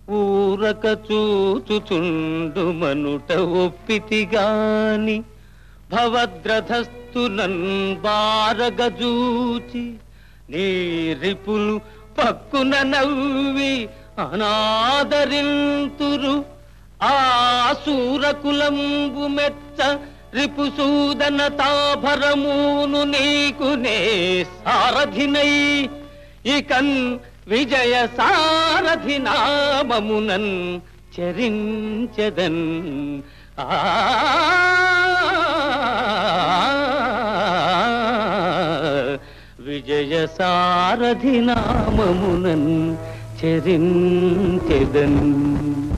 ఊరక చూచుచుండు మనుట ఒప్పితిగాని భవద్రథస్థునన్ బారగజూచి నీరిపులు పక్కున నవ్వి అనాదరింతురు ఆ సూరకులంబు మెచ్చ రిపుసూదన తాభరమును నీకు నే సారథినై ఇకన్ విజయ సారథి నామమునన్ చరించదన్ ఆ విజయ సారథి నామమునన్ చరించెదన్